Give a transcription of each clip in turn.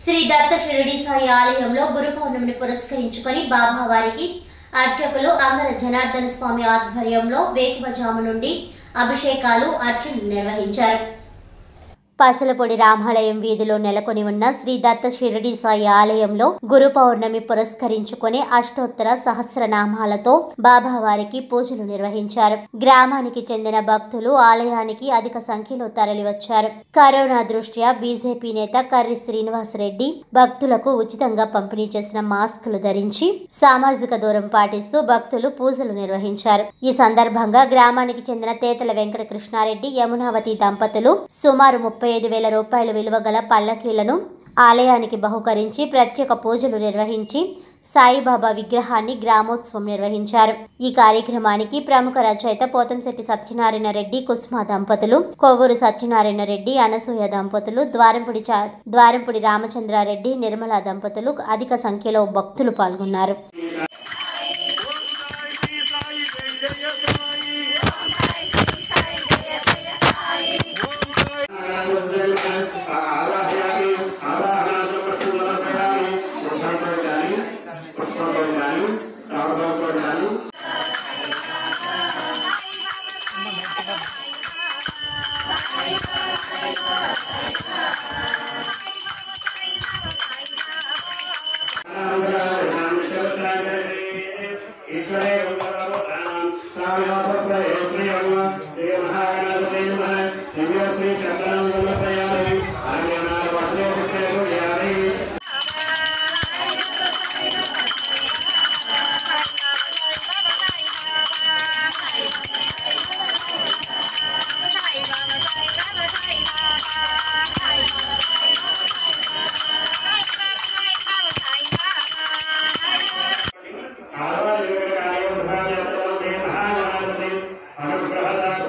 శ్రీ దత్త షిరిడి సాయి ఆలయంలో గురు పౌర్ణమిని పురస్కరించుకొని బాబా వారికి అర్చకులు అంగర జనార్దన స్వామి ఆధ్వర్యంలో వేకువజాము నుండి అభిషేకాలు అర్చనలు నిర్వహించారు పసలపొడి రామాలయం వీధిలో నెలకొని ఉన్న శ్రీ దత్త షిరిడి సాయి ఆలయంలో గురు పౌర్ణమి పురస్కరించుకొని అష్టోత్తర సహస్రనామాలతో బాబావారికి పూజలు నిర్వహించారు గ్రామానికి చెందిన భక్తులు ఆలయానికి అధిక సంఖ్యలో తరలివచ్చారు కరోనా దృష్ట్యా బీజేపీ నేత కర్రి శ్రీనివాసరెడ్డి భక్తులకు ఉచితంగా పంపిణీ చేసిన మాస్కులు ధరించి సామాజిక దూరం పాటిస్తూ భక్తులు పూజలు నిర్వహించారు ఈ సందర్భంగా గ్రామానికి చెందిన తేతల వెంకట కృష్ణారెడ్డి యమునావతి దంపతులు సుమారు ముప్పై ఐదు వేల రూపాయల విలువ గల పల్లకీలను ఆలయానికి బహుకరించి ప్రత్యేక పూజలు నిర్వహించి సాయిబాబా విగ్రహాన్ని గ్రామోత్సవం నిర్వహించారు ఈ కార్యక్రమానికి ప్రముఖ రచయిత పోతంశెట్టి సత్యనారాయణ రెడ్డి కుసుమ దంపతులు కొవ్వూరు సత్యనారాయణ రెడ్డి అనసూయ దంపతులు ద్వారంపుడి చా ద్వారంపుడి రామచంద్రారెడ్డి నిర్మల దంపతులు అధిక సంఖ్యలో భక్తులు పాల్గొన్నారు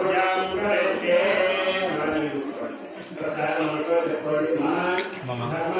Mama.